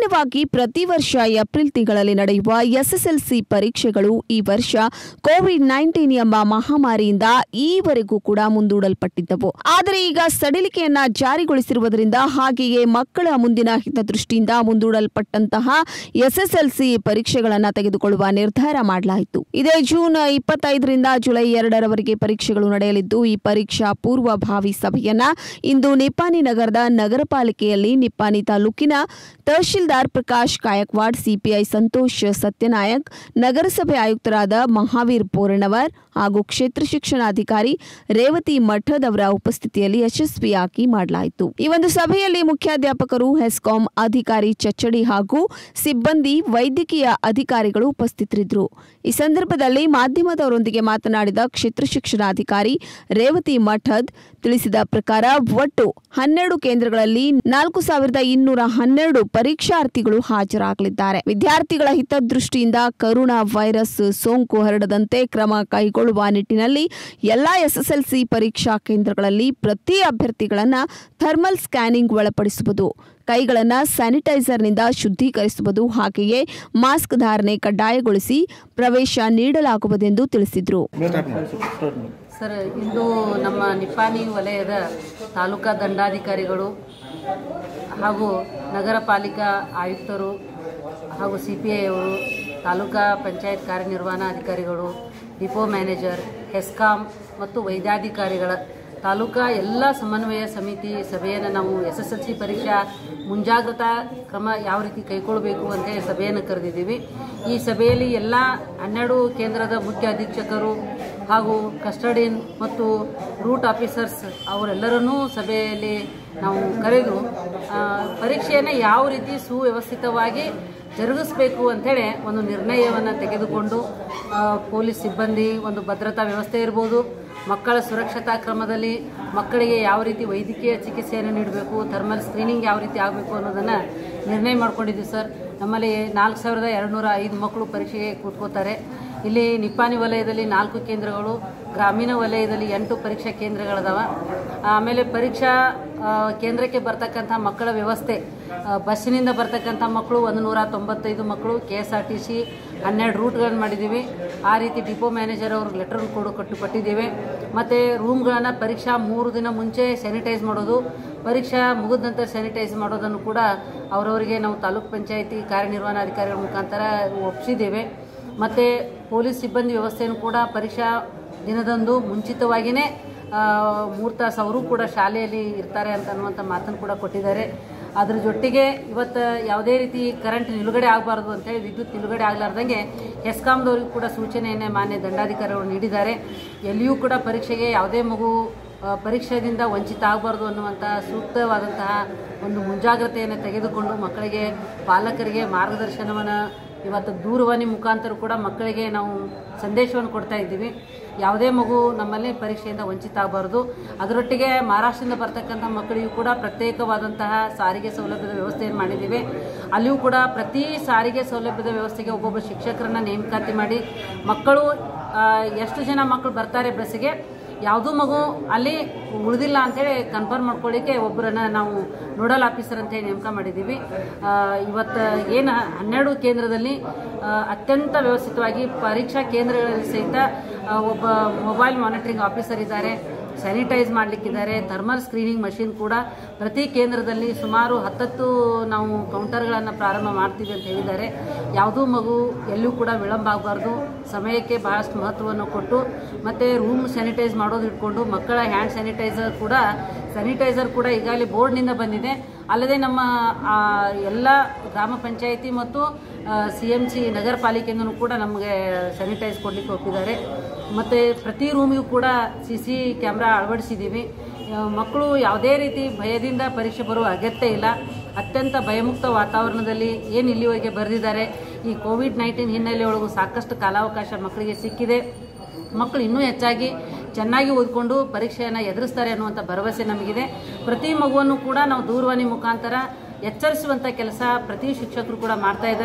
ಸಾಮಾನ್ಯವಾಗಿ ಪ್ರತಿ ವರ್ಷ ಏಪ್ರಿಲ್ ತಿಂಗಳಲ್ಲಿ ನಡೆಯುವ ಎಸ್ಎಸ್ಎಲ್ಸಿ ಪರೀಕ್ಷೆಗಳು ಈ ವರ್ಷ ಕೋವಿಡ್ ನೈನ್ಟೀನ್ ಎಂಬ ಮಹಾಮಾರಿಯಿಂದ ಈವರೆಗೂ ಕೂಡ ಮುಂದೂಡಲ್ಪಟ್ಟಿದ್ದವು ಆದರೆ ಈಗ ಸಡಿಲಿಕೆಯನ್ನ ಜಾರಿಗೊಳಿಸಿರುವುದರಿಂದ ಹಾಗೆಯೇ ಮಕ್ಕಳ ಮುಂದಿನ ಹಿತದೃಷ್ಟಿಯಿಂದ ಮುಂದೂಡಲ್ಪಟ್ಟಂತಹ ಎಸ್ಎಸ್ಎಲ್ಸಿ ಪರೀಕ್ಷೆಗಳನ್ನು ತೆಗೆದುಕೊಳ್ಳುವ ನಿರ್ಧಾರ ಮಾಡಲಾಯಿತು ಇದೇ ಜೂನ್ ಇಪ್ಪತ್ತೈದರಿಂದ ಜುಲೈ ಎರಡರವರೆಗೆ ಪರೀಕ್ಷೆಗಳು ನಡೆಯಲಿದ್ದು ಈ ಪರೀಕ್ಷಾ ಪೂರ್ವಭಾವಿ ಸಭೆಯನ್ನ ಇಂದು ನಿಪ್ಪಾಣಿ ನಗರದ ನಗರ ಪಾಲಿಕೆಯಲ್ಲಿ ನಿಪ್ಪಾಣಿ ತಾಲೂಕಿನ ತಹಶೀಲ್ದಾರ್ ಪ್ರಕಾಶ್ ಕಾಯಕ್ವಾಡ್ ಸಿಪಿಐ ಸಂತೋಷ್ ಸತ್ಯನಾಯಕ್ ನಗರಸಭೆ ಆಯುಕ್ತರಾದ ಮಹಾವೀರ್ ಪೂರ್ಣವರ್ ಹಾಗೂ ಕ್ಷೇತ್ರ ಶಿಕ್ಷಣಾಧಿಕಾರಿ ರೇವತಿ ಮಠದ್ ಅವರ ಉಪಸ್ಥಿತಿಯಲ್ಲಿ ಯಶಸ್ವಿಯಾಗಿ ಮಾಡಲಾಯಿತು ಈ ಒಂದು ಸಭೆಯಲ್ಲಿ ಮುಖ್ಯಾಧ್ಯಾಪಕರು ಹೆಸ್ಕಾಂ ಅಧಿಕಾರಿ ಚಚ್ಚಡಿ ಹಾಗೂ ಸಿಬ್ಬಂದಿ ವೈದ್ಯಕೀಯ ಅಧಿಕಾರಿಗಳು ಉಪಸ್ಥಿತರಿದ್ದರು ಈ ಸಂದರ್ಭದಲ್ಲಿ ಮಾಧ್ಯಮದವರೊಂದಿಗೆ ಮಾತನಾಡಿದ ಕ್ಷೇತ್ರ ಶಿಕ್ಷಣಾಧಿಕಾರಿ ರೇವತಿ ಮಠದ್ ತಿಳಿಸಿದ ಪ್ರಕಾರ ಒಟ್ಟು ಹನ್ನೆರಡು ಕೇಂದ್ರಗಳಲ್ಲಿ ನಾಲ್ಕು ಸಾವಿರದ ಇನ್ನೂರ ಹನ್ನೆರಡು ಪರೀಕ್ಷಾರ್ಥಿಗಳು ಹಾಜರಾಗಲಿದ್ದಾರೆ ವಿದ್ಯಾರ್ಥಿಗಳ ಹಿತದೃಷ್ಟಿಯಿಂದ ಕರೋನಾ ವೈರಸ್ ಸೋಂಕು ಹರಡದಂತೆ ಕ್ರಮ ಕೈಗೊಳ್ಳುವ ನಿಟ್ಟಿನಲ್ಲಿ ಎಲ್ಲಾ ಎಸ್ಎಸ್ಎಲ್ಸಿ ಪರೀಕ್ಷಾ ಕೇಂದ್ರಗಳಲ್ಲಿ ಪ್ರತಿ ಅಭ್ಯರ್ಥಿಗಳನ್ನ ಥರ್ಮಲ್ ಸ್ಕ್ಯಾನಿಂಗ್ ಒಳಪಡಿಸುವುದು ಕೈಗಳನ್ನು ಸ್ಯಾನಿಟೈಸರ್ನಿಂದ ಶುದ್ಧೀಕರಿಸುವುದು ಹಾಗೆಯೇ ಮಾಸ್ಕ್ ಧಾರಣೆ ಕಡ್ಡಾಯಗೊಳಿಸಿ ಪ್ರವೇಶ ನೀಡಲಾಗುವುದೆಂದು ತಿಳಿಸಿದರು ಸರ್ ಇಂದು ನಮ್ಮ ನಿಪ್ಪಾಣಿ ವಲಯದ ತಾಲೂಕಾ ದಂಡಾಧಿಕಾರಿಗಳು ಹಾಗೂ ನಗರ ಪಾಲಿಕಾ ಆಯುಕ್ತರು ಹಾಗೂ ಸಿ ಪಿ ಐ ಅವರು ತಾಲೂಕಾ ಪಂಚಾಯತ್ ಕಾರ್ಯನಿರ್ವಹಣಾಧಿಕಾರಿಗಳು ಡಿಪೋ ಮ್ಯಾನೇಜರ್ ಹೆಸ್ಕಾಂ ಮತ್ತು ವೈದ್ಯಾಧಿಕಾರಿಗಳ ತಾಲೂಕಾ ಎಲ್ಲ ಸಮನ್ವಯ ಸಮಿತಿ ಸಭೆಯನ್ನು ನಾವು ಎಸ್ ಎಸ್ ಎಲ್ ಸಿ ಪರೀಕ್ಷಾ ಮುಂಜಾಗ್ರತಾ ಕ್ರಮ ಯಾವ ರೀತಿ ಕೈಗೊಳ್ಳಬೇಕು ಅಂತೇಳಿ ಸಭೆಯನ್ನು ಕರೆದಿದ್ದೀವಿ ಈ ಸಭೆಯಲ್ಲಿ ಎಲ್ಲ ಹನ್ನೆರಡು ಕೇಂದ್ರದ ಮುಖ್ಯ ಅಧೀಕ್ಷಕರು ಹಾಗೂ ಕಸ್ಟಡಿಯನ್ ಮತ್ತು ರೂಟ್ ಆಫೀಸರ್ಸ್ ಅವರೆಲ್ಲರನ್ನೂ ಸಭೆಯಲ್ಲಿ ನಾವು ಕರೆದು ಆ, ಪರೀಕ್ಷೆಯನ್ನು ಯಾವ ರೀತಿ ಸುವ್ಯವಸ್ಥಿತವಾಗಿ ಜರುಗಿಸಬೇಕು ಅಂಥೇಳಿ ಒಂದು ನಿರ್ಣಯವನ್ನು ತೆಗೆದುಕೊಂಡು ಆ, ಪೊಲೀಸ್ ಸಿಬ್ಬಂದಿ ಒಂದು ಭದ್ರತಾ ವ್ಯವಸ್ಥೆ ಇರ್ಬೋದು ಮಕ್ಕಳ ಸುರಕ್ಷತಾ ಕ್ರಮದಲ್ಲಿ ಮಕ್ಕಳಿಗೆ ಯಾವ ರೀತಿ ವೈದ್ಯಕೀಯ ಚಿಕಿತ್ಸೆಯನ್ನು ನೀಡಬೇಕು ಥರ್ಮಲ್ ಸ್ಕ್ರೀನಿಂಗ್ ಯಾವ ರೀತಿ ಆಗಬೇಕು ಅನ್ನೋದನ್ನು ನಿರ್ಣಯ ಮಾಡ್ಕೊಂಡಿದ್ದೀವಿ ಸರ್ ನಮ್ಮಲ್ಲಿ ನಾಲ್ಕು ಸಾವಿರದ ಎರಡುನೂರ ಐದು ಮಕ್ಕಳು ಪರೀಕ್ಷೆಗೆ ಕೂತ್ಕೋತಾರೆ ಇಲ್ಲಿ ನಿಪ್ಪಾಣಿ ವಲಯದಲ್ಲಿ ನಾಲ್ಕು ಕೇಂದ್ರಗಳು ಗ್ರಾಮೀಣ ವಲಯದಲ್ಲಿ ಎಂಟು ಪರೀಕ್ಷಾ ಕೇಂದ್ರಗಳದಾವ ಆಮೇಲೆ ಪರೀಕ್ಷಾ ಆ, ಕೇಂದ್ರಕ್ಕೆ ಬರ್ತಕ್ಕಂಥ ಮಕ್ಕಳ ವ್ಯವಸ್ಥೆ ಆ, ಬಸ್ಸಿನಿಂದ ಬರ್ತಕ್ಕಂಥ ಮಕ್ಕಳು ಒಂದು ನೂರ ತೊಂಬತ್ತೈದು ಮಕ್ಕಳು K S R T C ಹನ್ನೆರಡು ರೂಟ್ಗಳನ್ನು ಮಾಡಿದ್ದೀವಿ ಆ ರೀತಿ ಡಿಪೋ ಮ್ಯಾನೇಜರ್ ಅವ್ರಿಗೆ ಲೆಟರ್ ಕೊಡು ಕೊಟ್ಟು ಕೊಟ್ಟಿದ್ದೇವೆ ಮತ್ತು ರೂಮ್ಗಳನ್ನು ಪರೀಕ್ಷಾ ಮೂರು ದಿನ ಮುಂಚೆ ಸ್ಯಾನಿಟೈಸ್ ಮಾಡೋದು ಪರೀಕ್ಷಾ ಮುಗಿದ ನಂತರ ಸ್ಯಾನಿಟೈಸ್ ಮಾಡೋದನ್ನು ಕೂಡ ಅವರವರಿಗೆ ನಾವು ತಾಲೂಕ್ ಪಂಚಾಯತಿ ಕಾರ್ಯನಿರ್ವಹಣಾಧಿಕಾರಿಗಳ ಮುಖಾಂತರ ಒಪ್ಪಿಸಿದ್ದೇವೆ ಮತ್ತು ಪೊಲೀಸ್ ಸಿಬ್ಬಂದಿ ವ್ಯವಸ್ಥೆಯನ್ನು ಕೂಡ ಪರೀಕ್ಷಾ ದಿನದಂದು ಮುಂಚಿತವಾಗಿಯೇ ಮೂರು ತಾಸು ಅವರು ಕೂಡ ಶಾಲೆಯಲ್ಲಿ ಇರ್ತಾರೆ ಅಂತ ಅನ್ನುವಂಥ ಮಾತನ್ನು ಕೂಡ ಕೊಟ್ಟಿದ್ದಾರೆ ಅದ್ರ ಜೊತೆಗೆ ಇವತ್ತು ಯಾವುದೇ ರೀತಿ ಕರೆಂಟ್ ನಿಲುಗಡೆ ಆಗಬಾರ್ದು ಅಂತೇಳಿ ವಿದ್ಯುತ್ ನಿಲುಗಡೆ ಆಗಲಾರ್ದಂಗೆ ಹೆಸ್ಕಾಂದವ್ರಿಗೂ ಕೂಡ ಸೂಚನೆಯನ್ನು ಮಾನ್ಯ ದಂಡಾಧಿಕಾರಿಗಳು ನೀಡಿದ್ದಾರೆ ಎಲ್ಲಿಯೂ ಕೂಡ ಪರೀಕ್ಷೆಗೆ ಯಾವುದೇ ಮಗು ಆ, ಪರೀಕ್ಷೆಯಿಂದ ವಂಚಿತ ಆಗಬಾರ್ದು ಅನ್ನುವಂಥ ಸೂಕ್ತವಾದಂತಹ ಒಂದು ಮುಂಜಾಗ್ರತೆಯನ್ನು ತೆಗೆದುಕೊಂಡು ಮಕ್ಕಳಿಗೆ ಪಾಲಕರಿಗೆ ಮಾರ್ಗದರ್ಶನವನ್ನು ಇವತ್ತು ದೂರವಾಣಿ ಮುಖಾಂತರ ಕೂಡ ಮಕ್ಕಳಿಗೆ ನಾವು ಸಂದೇಶವನ್ನು ಕೊಡ್ತಾ ಇದ್ದೀವಿ ಯಾವುದೇ ಮಗು ನಮ್ಮಲ್ಲಿ ಪರೀಕ್ಷೆಯಿಂದ ವಂಚಿತ ಆಗಬಾರ್ದು ಅದರೊಟ್ಟಿಗೆ ಮಹಾರಾಷ್ಟ್ರದಿಂದ ಬರ್ತಕ್ಕಂಥ ಮಕ್ಕಳಿಗೂ ಕೂಡ ಪ್ರತ್ಯೇಕವಾದಂತಹ ಸಾರಿಗೆ ಸೌಲಭ್ಯದ ವ್ಯವಸ್ಥೆಯನ್ನು ಮಾಡಿದ್ದೀವಿ ಅಲ್ಲಿಯೂ ಕೂಡ ಪ್ರತಿ ಸಾರಿಗೆ ಸೌಲಭ್ಯದ ವ್ಯವಸ್ಥೆಗೆ ಒಬ್ಬೊಬ್ಬ ಶಿಕ್ಷಕರನ್ನ ನೇಮಕಾತಿ ಮಾಡಿ ಮಕ್ಕಳು ಆ, ಎಷ್ಟು ಜನ ಮಕ್ಕಳು ಬರ್ತಾರೆ ಬಸ್ಸಿಗೆ ಯಾವುದೂ ಮಗು ಅಲ್ಲಿ ಉಳಿದಿಲ್ಲ ಅಂತೇಳಿ ಕನ್ಫರ್ಮ್ ಮಾಡ್ಕೊಳ್ಳಿಕ್ಕೆ ಒಬ್ಬರನ್ನ ನಾವು ನೋಡಲ್ ಆಫೀಸರ್ ಅಂತೇಳಿ ನೇಮಕ ಮಾಡಿದ್ದೀವಿ ಆ, ಇವತ್ತು ಏನು ಹನ್ನೆರಡು ಕೇಂದ್ರದಲ್ಲಿ ಆ, ಅತ್ಯಂತ ವ್ಯವಸ್ಥಿತವಾಗಿ ಪರೀಕ್ಷಾ ಕೇಂದ್ರಗಳಲ್ಲಿ ಸಹಿತ ಆ, ಒಬ್ಬ ಮೊಬೈಲ್ ಮಾನಿಟರಿಂಗ್ ಆಫೀಸರ್ ಇದ್ದಾರೆ ಸ್ಯಾನಿಟೈಸ್ ಮಾಡಲಿಕ್ಕಿದ್ದಾರೆ ಥರ್ಮಲ್ ಸ್ಕ್ರೀನಿಂಗ್ ಮಷಿನ್ ಕೂಡ ಪ್ರತಿ ಕೇಂದ್ರದಲ್ಲಿ ಸುಮಾರು ಹತ್ತತ್ತು ನಾವು ಕೌಂಟರ್ಗಳನ್ನು ಪ್ರಾರಂಭ ಮಾಡ್ತೀವಿ ಅಂತ ಹೇಳಿದ್ದಾರೆ ಯಾವುದೂ ಮಗು ಎಲ್ಲೂ ಕೂಡ ವಿಳಂಬ ಆಗಬಾರ್ದು ಸಮಯಕ್ಕೆ ಬಹಳಷ್ಟು ಮಹತ್ವವನ್ನು ಕೊಟ್ಟು ಮತ್ತು ರೂಮ್ ಸ್ಯಾನಿಟೈಸ್ ಮಾಡೋದು ಇಟ್ಕೊಂಡು ಮಕ್ಕಳ ಹ್ಯಾಂಡ್ ಸ್ಯಾನಿಟೈಸರ್ ಕೂಡ ಸ್ಯಾನಿಟೈಸರ್ ಕೂಡ ಈಗಾಗಲೇ ಬೋರ್ಡ್ನಿಂದ ಬಂದಿದೆ ಅಲ್ಲದೆ ನಮ್ಮ ಆ, ಎಲ್ಲ ಗ್ರಾಮ ಪಂಚಾಯಿತಿ ಮತ್ತು ಸಿ ಎಮ್ ಸಿ ನಗರ ಪಾಲಿಕೆಯಿಂದನೂ ಕೂಡ ನಮಗೆ ಸ್ಯಾನಿಟೈಸ್ ಕೊಡಲಿಕ್ಕೆ ಒಪ್ಪಿದ್ದಾರೆ ಮತ್ತು ಪ್ರತಿ ರೂಮಿಗೂ ಕೂಡ ಸಿ ಸಿ ಕ್ಯಾಮ್ರಾ ಅಳವಡಿಸಿದ್ದೀವಿ ಆ, ಮಕ್ಕಳು ಯಾವುದೇ ರೀತಿ ಭಯದಿಂದ ಪರೀಕ್ಷೆ ಬರುವ ಅಗತ್ಯ ಇಲ್ಲ ಅತ್ಯಂತ ಭಯಮುಕ್ತ ವಾತಾವರಣದಲ್ಲಿ ಏನು ಇಲ್ಲಿವರೆಗೆ ಬರೆದಿದ್ದಾರೆ ಈ ಕೋವಿಡ್ ನೈನ್ಟೀನ್ ಹಿನ್ನೆಲೆಯೊಳಗೂ ಸಾಕಷ್ಟು ಕಾಲಾವಕಾಶ ಮಕ್ಕಳಿಗೆ ಸಿಕ್ಕಿದೆ ಮಕ್ಕಳು ಇನ್ನೂ ಹೆಚ್ಚಾಗಿ ಚೆನ್ನಾಗಿ ಓದ್ಕೊಂಡು ಪರೀಕ್ಷೆಯನ್ನು ಎದುರಿಸ್ತಾರೆ ಅನ್ನುವಂಥ ಭರವಸೆ ನಮಗಿದೆ ಪ್ರತಿ ಮಗುವನ್ನು ಕೂಡ ನಾವು ದೂರವಾಣಿ ಮುಖಾಂತರ ಎಚ್ಚರಿಸುವಂಥ ಕೆಲಸ ಪ್ರತಿ ಶಿಕ್ಷಕರು ಕೂಡ ಮಾಡ್ತಾ ಇದ್ದಾರೆ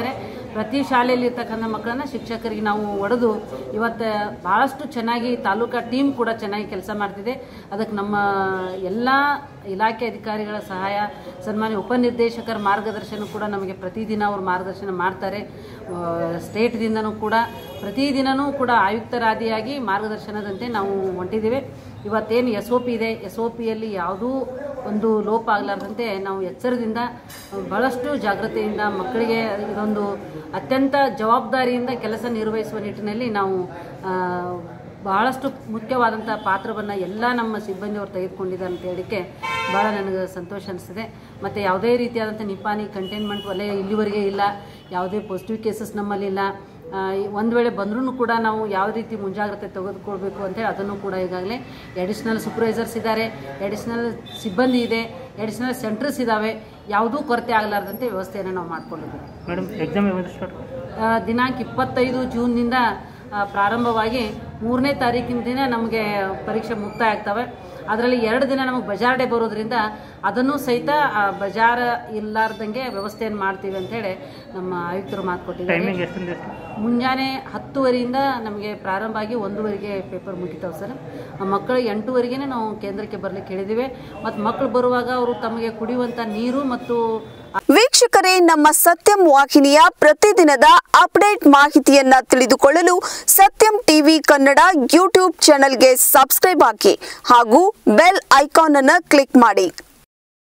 ಪ್ರತಿ ಶಾಲೆಯಲ್ಲಿ ಇರ್ತಕ್ಕಂಥ ಮಕ್ಕಳನ್ನ ಶಿಕ್ಷಕರಿಗೆ ನಾವು ಒಡೆದು ಇವತ್ತು ಭಾಳಷ್ಟು ಚೆನ್ನಾಗಿ ತಾಲೂಕಾ ಟೀಮ್ ಕೂಡ ಚೆನ್ನಾಗಿ ಕೆಲಸ ಮಾಡ್ತಿದೆ ಅದಕ್ಕೆ ನಮ್ಮ ಎಲ್ಲ ಇಲಾಖೆ ಅಧಿಕಾರಿಗಳ ಸಹಾಯ ಸನ್ಮಾನ್ಯ ಉಪನಿರ್ದೇಶಕರ ಮಾರ್ಗದರ್ಶನ ಕೂಡ ನಮಗೆ ಪ್ರತಿದಿನ ಅವರು ಮಾರ್ಗದರ್ಶನ ಮಾಡ್ತಾರೆ ಆ, ಸ್ಟೇಟ್ದಿಂದನೂ ಕೂಡ ಪ್ರತಿದಿನವೂ ಕೂಡ ಆಯುಕ್ತರಾದಿಯಾಗಿ ಮಾರ್ಗದರ್ಶನದಂತೆ ನಾವು ಹೊಂಟಿದ್ದೇವೆ ಇವತ್ತೇನು ಎಸ್ ಒ ಪಿ ಇದೆ ಎಸ್ ಒ ಪಿಯಲ್ಲಿ ಯಾವುದೂ ಒಂದು ಲೋಪ ಆಗಲಾರ್ದಂತೆ ನಾವು ಎಚ್ಚರದಿಂದ ಬಹಳಷ್ಟು ಜಾಗ್ರತೆಯಿಂದ ಮಕ್ಕಳಿಗೆ ಇದೊಂದು ಅತ್ಯಂತ ಜವಾಬ್ದಾರಿಯಿಂದ ಕೆಲಸ ನಿರ್ವಹಿಸುವ ನಿಟ್ಟಿನಲ್ಲಿ ನಾವು ಆ, ಬಹಳಷ್ಟು ಮುಖ್ಯವಾದಂಥ ಪಾತ್ರವನ್ನು ಎಲ್ಲ ನಮ್ಮ ಸಿಬ್ಬಂದಿಯವರು ತೆಗೆದುಕೊಂಡಿದ್ದಾರೆ ಅಂತ ಹೇಳಿಕ್ಕೆ ಭಾಳ ನನಗೆ ಸಂತೋಷ ಅನಿಸ್ತದೆ ಮತ್ತು ಯಾವುದೇ ರೀತಿಯಾದಂಥ ನಿಪಾನಿ ಕಂಟೈನ್ಮೆಂಟ್ ವಲಯ ಇಲ್ಲಿವರೆಗೆ ಇಲ್ಲ ಯಾವುದೇ ಪಾಸಿಟಿವ್ ಕೇಸಸ್ ನಮ್ಮಲ್ಲಿಲ್ಲ ಒಂದು ವೇಳೆ ಬಂದ್ರೂ ಕೂಡ ನಾವು ಯಾವ ರೀತಿ ಮುಂಜಾಗ್ರತೆ ತೆಗೆದುಕೊಳ್ಬೇಕು ಅಂತೇಳಿ ಅದನ್ನು ಕೂಡ ಈಗಾಗಲೇ ಎಡಿಷ್ನಲ್ ಸೂಪರ್ವೈಸರ್ಸ್ ಇದ್ದಾರೆ ಎಡಿಷ್ನಲ್ ಸಿಬ್ಬಂದಿ ಇದೆ ಎಡಿಷ್ನಲ್ ಸೆಂಟರ್ಸ್ ಇದ್ದಾವೆ ಯಾವುದೂ ಕೊರತೆ ಆಗಲಾರ್ದಂತೆ ವ್ಯವಸ್ಥೆಯನ್ನು ನಾವು ಮಾಡ್ಕೊಂಡಿದ್ದೀವಿ ಮೇಡಮ್ ಎಕ್ಸಾಮ್ ಯಾವಾಗ ಸ್ಟಾರ್ಟ್ ಆ, ದಿನಾಂಕ ಇಪ್ಪತ್ತೈದು ಜೂನ್ನಿಂದ ಆ, ಪ್ರಾರಂಭವಾಗಿ ಮೂರನೇ ತಾರೀಕಿನ ದಿನ ನಮಗೆ ಪರೀಕ್ಷೆ ಮುಕ್ತಾಯ ಆಗ್ತವೆ ಅದರಲ್ಲಿ ಎರಡು ದಿನ ನಮಗೆ ಬಜಾರ್ ಡೇ ಬರೋದ್ರಿಂದ ಅದನ್ನು ಸಹಿತ ಆ ಬಜಾರ್ ಇಲ್ಲಾರ್ದಂಗೆ ವ್ಯವಸ್ಥೆಯನ್ನು ಮಾಡ್ತೀವಿ ಅಂತೇಳಿ ನಮ್ಮ ಆಯುಕ್ತರು ಮಾತು ಕೊಟ್ಟಿದ್ದಾರೆ ಟೈಮಿಂಗ್ ಎಷ್ಟಿಂದ ಎಷ್ಟು ಮುಂಜಾನೆ ಹತ್ತುವರೆಯಿಂದ ನಮಗೆ ಪ್ರಾರಂಭ ಆಗಿ ಒಂದೂವರೆಗೆ ಪೇಪರ್ ಮುಗಿತಾವೆ ಸರ್ ಆ ಮಕ್ಕಳು ಎಂಟೂವರೆಗೆ ನಾವು ಕೇಂದ್ರಕ್ಕೆ ಬರಲಿಕ್ಕೆ ಹೇಳಿದ್ದೀವಿ ಮತ್ತು ಮಕ್ಕಳು ಬರುವಾಗ ಅವರು ತಮಗೆ ಕುಡಿಯುವಂಥ ನೀರು ಮತ್ತು ವೀಕ್ಷಕರೇ ನಮ್ಮ ಸತ್ಯಂ ವಾಹಿನಿಯ ಪ್ರತಿದಿನದ ಅಪ್ಡೇಟ್ ಮಾಹಿತಿಯನ್ನ ತಿಳಿದುಕೊಳ್ಳಲು ಸತ್ಯಂ ಟಿವಿ ಕನ್ನಡ ಯೂಟ್ಯೂಬ್ ಚಾನೆಲ್ಗೆ ಸಬ್ಸ್ಕ್ರೈಬ್ ಹಾಕಿ ಹಾಗೂ ಬೆಲ್ ಐಕಾನ್ ಅನ್ನು ಕ್ಲಿಕ್ ಮಾಡಿ